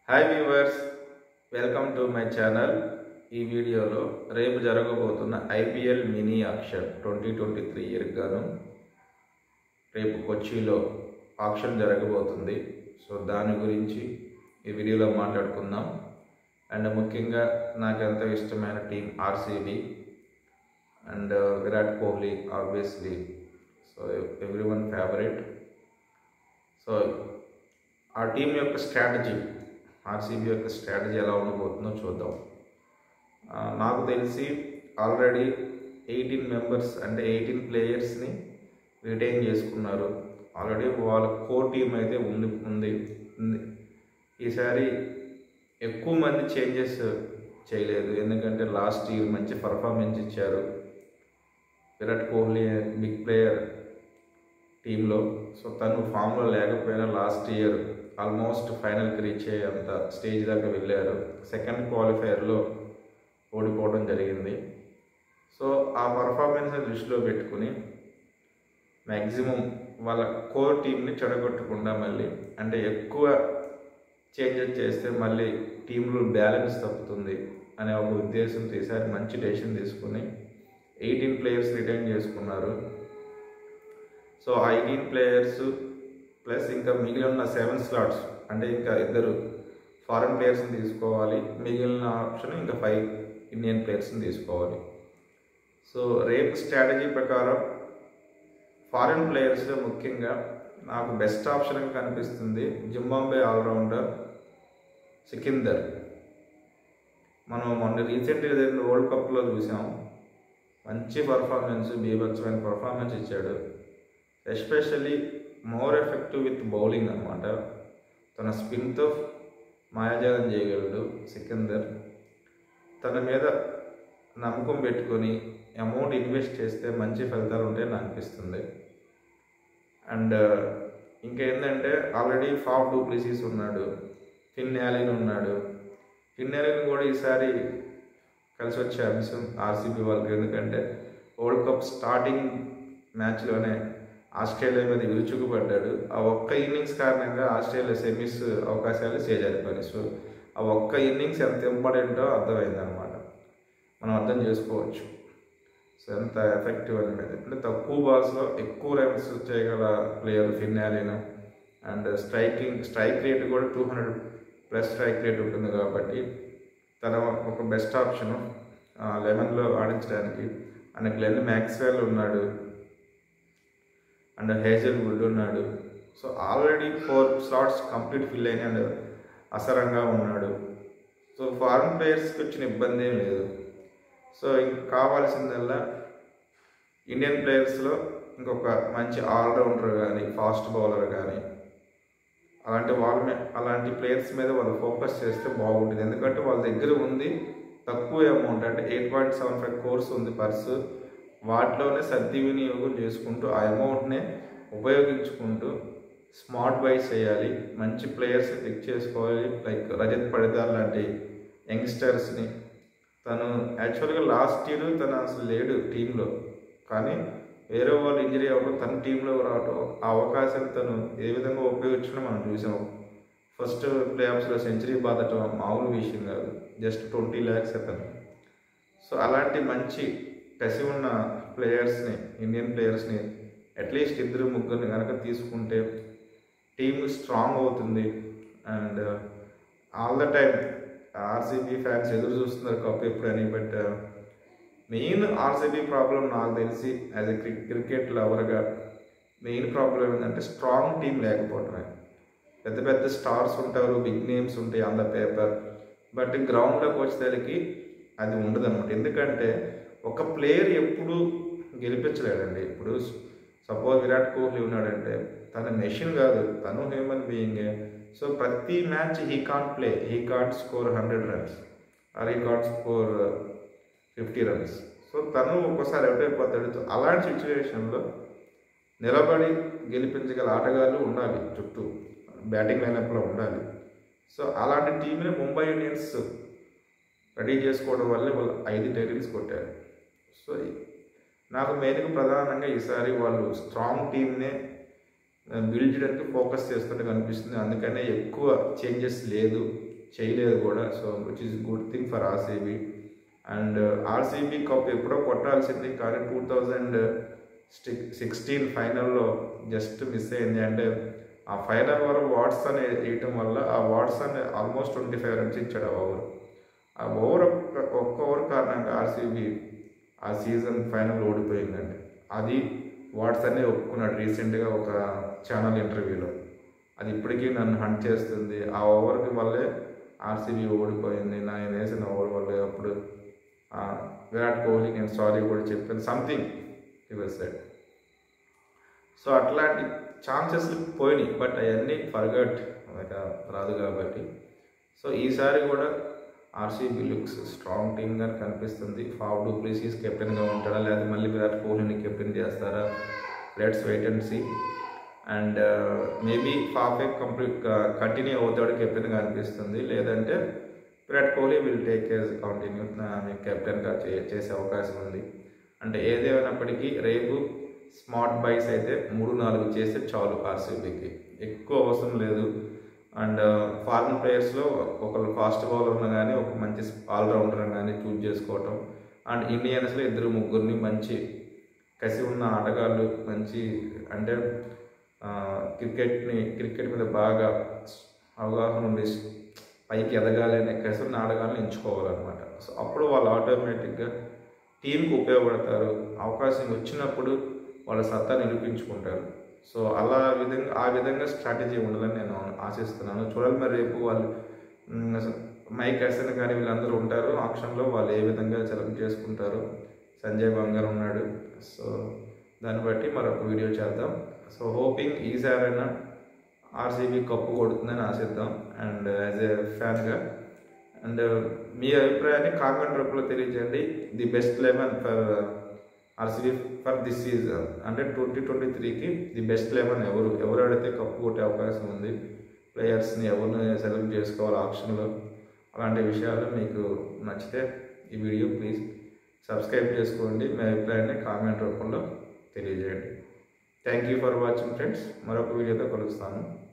hi viewers welcome to my channel ఈ వీడియోలో రేపు జరగబోతున్న IPL mini auction twenty twenty three year గాను రేపు కొచ్చిలో ఆక్షన్ జరగబోతుంది సో దాని గురించి ఈ వీడియోలో మాట్లాడుకుందాం అండ్ ముఖ్యంగా నాకు ఎంతో ఇష్టమైన team RCB and Virat Kohli obviously so every one favourite so ఆ టీం యొక్క స్ట్రాటజీ ఆర్సీబీ యొక్క స్ట్రాటజీ ఎలా ఉండబోతుందో చూద్దాం ఆ, నాకు తెలిసి ఆల్రెడీ ఎయిటీన్ మెంబర్స్ అంటే ఎయిటీన్ ప్లేయర్స్ని రిటైన్ చేసుకున్నారు ఆల్రెడీ వాళ్ళ కోర్ టీం అయితే ఉంది ఉంది ఉంది ఈసారి ఎక్కువ మంది చేంజెస్ చేయలేదు ఎందుకంటే లాస్ట్ ఇయర్ మంచి పర్ఫార్మెన్స్ ఇచ్చారు విరాట్ కోహ్లీ బిగ్ ప్లేయర్ టీంలో సో తను ఫామ్లో లేకపోయినా లాస్ట్ ఇయర్ ఆల్మోస్ట్ ఫైనల్కి రీచ్ అయ్యేంత స్టేజ్ దాకా వెళ్ళారు సెకండ్ క్వాలిఫైయర్లో ఓడిపోవడం జరిగింది సో ఆ పర్ఫార్మెన్స్ని దృష్టిలో పెట్టుకుని మ్యాక్సిమం వాళ్ళ కోర్ టీంని చెడగొట్టకుండా మళ్ళీ అంటే ఎక్కువ చేంజెస్ చేస్తే మళ్ళీ టీంలో బ్యాలెన్స్ తప్పుతుంది అనే ఒక ఉద్దేశంతో ఈసారి మంచి డెసిషన్ తీసుకుని ఎయిటీన్ ప్లేయర్స్ రిటైన్ చేసుకున్నారు సో ఆ ఎయిటీన్ ప్లేయర్స్ ప్లస్ ఇంకా మిగిలిన సెవెన్ స్లాట్స్ అంటే ఇంకా ఇద్దరు ఫారెన్ ప్లేయర్స్ని తీసుకోవాలి మిగిలిన ఆప్షన్ ఇంకా ఫైవ్ ఇండియన్ ప్లేయర్స్ని తీసుకోవాలి సో రేపు స్ట్రాటజీ ప్రకారం ఫారెన్ ప్లేయర్స్లో ముఖ్యంగా నాకు బెస్ట్ ఆప్షన్ కనిపిస్తుంది జింబాంబే ఆల్రౌండర్ సికిందర్ మనం మొన్న రీసెంట్గా జరిగిన వరల్డ్ కప్లో చూసాం మంచి పర్ఫార్మెన్స్ బీభత్సమైన పర్ఫార్మెన్స్ ఇచ్చాడు especially more effective with bowling అనమాట తన స్పిన్తో మాయాజాలం చేయగలడు సికందర్ తన మీద నమ్మకం పెట్టుకొని అమౌంట్ ఇన్వెస్ట్ చేస్తే మంచి ఫలితాలు ఉంటాయని నాకు అనిపిస్తుంది అండ్ ఇంకేంటంటే ఆల్రెడీ ఫాఫ్ డూప్లిసీస్ ఉన్నాడు ఫిన్ యాలిన్ ఉన్నాడు ఫిన్ యాలిన్ కూడా ఈసారి కలిసి వచ్చే అంశం ఆర్సీబీ వాళ్ళకి ఎందుకంటే వరల్డ్ కప్ స్టార్టింగ్ మ్యాచ్లోనే ఆస్ట్రేలియా మీద విరుచుకుపడ్డాడు ఆ ఒక్క ఇన్నింగ్స్ కారణంగా ఆస్ట్రేలియా సెమీస్ అవకాశాలు చేజారిపోయినాయి సో ఆ ఒక్క ఇన్నింగ్స్ ఎంత ఇంపార్టెంటో అర్థమైంది అనమాట మనం అర్థం చేసుకోవచ్చు సో ఎంత ఎఫెక్టివ్ అనేది అంటే తక్కువ బాల్స్లో ఎక్కువ రన్స్ చేయగల player Finn Allen and striking strike rate కూడా two hundred plus strike rate ఉంటుంది కాబట్టి తన ఒక బెస్ట్ ఆప్షన్ లెవెన్లో ఆడించడానికి అండ్ గ్లెన్ మ్యాక్స్వెల్ ఉన్నాడు అండ్ హేజల్ వుడ్ ఉన్నాడు so already four slots complete fill అయినాయి అండ్ అసరంగా ఉన్నాడు సో ఫారెన్ ప్లేయర్స్కి వచ్చిన ఇబ్బంది ఏం లేదు సో ఇంక కావాల్సిందల్లా ఇండియన్ ప్లేయర్స్లో ఇంకొక మంచి ఆల్రౌండర్ కానీ ఫాస్ట్ బౌలర్ కానీ అలాంటి వాళ్ళ మీద అలాంటి ప్లేయర్స్ మీద వాళ్ళు ఫోకస్ చేస్తే బాగుంటుంది ఎందుకంటే వాళ్ళ దగ్గర ఉంది తక్కువ అమౌంట్ అంటే eight point seven five crores ఉంది పర్సు వాటిలోనే సద్వినియోగం చేసుకుంటూ ఆ అమౌంట్నే ఉపయోగించుకుంటూ స్మార్ట్ బైస్ చేయాలి మంచి ప్లేయర్స్ పిక్ చేసుకోవాలి లైక్ రజత్ పడిదార్ లాంటి యంగ్స్టర్స్ని తను యాక్చువల్గా లాస్ట్ ఇయర్ తను అసలు లేడు టీంలో కానీ వేరే వాళ్ళు ఇంజరీ అవ్వడం తన టీంలో రావడం ఆ అవకాశాన్ని తను ఏ విధంగా ఉపయోగించడం మనం చూసాం ఫస్ట్ ప్లే ఆఫ్స్లో సెంచరీ బాధటం మామూలు విషయం కాదు జస్ట్ ట్వంటీ ల్యాక్స్ అతను సో అలాంటి మంచి కసి ఉన్న ప్లేయర్స్ని ఇండియన్ ప్లేయర్స్ని అట్లీస్ట్ ఇద్దరు ముగ్గురిని కనుక తీసుకుంటే టీమ్ స్ట్రాంగ్ అవుతుంది and all the time RCB fans ఎదురు చూస్తున్నారు కప్ ఎప్పుడని బట్ మెయిన్ ఆర్సీబీ ప్రాబ్లం నాకు తెలిసి యాజ్ ఎ క్రికెట్ లవర్గా మెయిన్ ప్రాబ్లం ఏంటంటే స్ట్రాంగ్ టీం లేకపోవటమే పెద్ద పెద్ద స్టార్స్ ఉంటారు బిగ్ నేమ్స్ ఉంటాయి ఆన్ ద పేపర్ బట్ గ్రౌండ్లోకి వచ్చేసరికి అది ఉండదు అనమాట ఎందుకంటే ఒక ప్లేయర్ ఎప్పుడు గెలిపించలేడండి ఇప్పుడు సపోజ్ విరాట్ కోహ్లీ ఉన్నాడంటే తన మెషిన్ కాదు తను హ్యూమన్ బీయింగే సో ప్రతి match he can't play he can't score hundred runs or he can't score fifty runs so తను ఒక్కోసారి అవుట్ అయిపోతాడు అలాంటి సిచ్యువేషన్లో నిలబడి గెలిపించగల ఆటగాళ్ళు ఉండాలి చుట్టూ బ్యాటింగ్ లైనప్లో ఉండాలి సో అలాంటి టీంని ముంబై ఇండియన్స్ రెడీ చేసుకోవడం వల్లే వాళ్ళు ఐదు టైటిల్స్ కొట్టారు సో నాకు మెయిన్గా ప్రధానంగా ఈసారి వాళ్ళు స్ట్రాంగ్ టీమ్నే బిల్డ్ చేయడానికి ఫోకస్ చేస్తున్నట్టు కనిపిస్తుంది అందుకనే ఎక్కువ చేంజెస్ లేదు చేయలేదు కూడా so which is good thing for RCB and RCB cup ఎప్పుడో కొట్టాల్సింది కానీ టూ థౌజండ్ సిక్స్టీన్ ఫైనల్లో జస్ట్ మిస్ అయింది అంటే ఆ ఫైనల్ వరకు వాట్సన్ వేయటం వల్ల ఆ Watson almost twenty five runs ఇచ్చాడు ఆ ఓవర్ ఆ ఓవర్ ఒక్క ఒక్క ఓవర్ కారణంగా ఆర్సీబీ ఆ సీజన్ ఫైనల్ ఓడిపోయిందండి అది వాట్సన్నే ఒప్పుకున్నాడు రీసెంట్గా ఒక ఛానల్ ఇంటర్వ్యూలో అది ఇప్పటికీ నన్ను హంట్ చేస్తుంది ఆ ఓవర్కి వల్లే ఆర్సీబీ ఓడిపోయింది నేను వేసిన ఓవర్ వల్లే అప్పుడు ఆ, విరాట్ కోహ్లీ నేను సారీ కూడా చెప్పాను సంథింగ్ యువర్ సెడ్ సో అట్లాంటి ఛాన్సెస్ పోయినాయి బట్ అవన్నీ ఫర్గట్ రాదు కాబట్టి సో ఈసారి కూడా ఆర్సీబీ లుక్స్ స్ట్రాంగ్ టీమ్గా కనిపిస్తుంది ఫావ్ డు ప్రీసీస్ కెప్టెన్గా ఉంటాడా లేదా మళ్ళీ విరాట్ కోహ్లీని కెప్టెన్ చేస్తారా let's wait and see and maybe ఫాఫే కంప్లీట్ కంటిన్యూ అవుతాడు కెప్టెన్గా అనిపిస్తుంది లేదంటే Virat Kohli will take case continue కెప్టెన్గా చే చేసే అవకాశం ఉంది అంటే ఏదేమైనప్పటికీ రేపు స్మార్ట్ బైస్ అయితే మూడు నాలుగు చేస్తే చాలు ఆర్సీబీకి ఎక్కువ అవసరం లేదు అండ్ ఫారెన్ ప్లేయర్స్లో ఒకళ్ళు ఫాస్ట్ బౌలర్ కానీ ఒక మంచి ఆల్రౌండర్ కానీ చూజ్ చేసుకోవటం అండ్ ఇండియన్స్లో ఇద్దరు ముగ్గురిని మంచి కసి ఉన్న ఆటగాళ్ళు మంచి అంటే ఆ, క్రికెట్ని క్రికెట్ మీద బాగా అవగాహన ఉండి పైకి ఎదగాలి అనే కసి ఉన్న ఆటగాళ్ళని ఎంచుకోవాలన్నమాట సో అప్పుడు వాళ్ళు ఆటోమేటిక్గా టీంకి ఉపయోగపడతారు అవకాశం వచ్చినప్పుడు వాళ్ళ సత్తా నిరూపించుకుంటారు సో అలా విధంగా ఆ విధంగా స్ట్రాటజీ ఉండాలని నేను ఆశిస్తున్నాను చూడాలి మరి రేపు వాళ్ళు మ్, మైక్ హసన్ కానీ వీళ్ళందరూ ఉంటారు ఆప్షన్లో వాళ్ళు ఏ విధంగా సెలెక్ట్ చేసుకుంటారు సంజయ్ బంగారు ఉన్నాడు సో దాన్ని బట్టి మరొక వీడియో చేద్దాం సో హోపింగ్ ఈసారైనా ఆర్సీబీ కప్పు కొడుతుందని ఆశిద్దాం అండ్ యాజ్ ఏ ఫ్యాన్గా అండ్ మీ అభిప్రాయాన్ని కామెంట్ రూపంలో తెలియజేయండి the best eleven for RCB for this season అంటే ట్వంటీ ట్వంటీ త్రీకి ది బెస్ట్ లెవెన్ ఎవరు ఎవరు ఆడితే కప్పు కొట్టే అవకాశం ఉంది ప్లేయర్స్ని ఎవరిని సెలెక్ట్ చేసుకోవాలి ఆప్షన్లో అలాంటి విషయాలు మీకు నచ్చితే ఈ వీడియో ప్లీజ్ సబ్స్క్రైబ్ చేసుకోండి మీ అభిప్రాయాన్ని కామెంట్ రూపంలో తెలియజేయండి thank you for watching friends మరొక వీడియోతో కలుస్తాను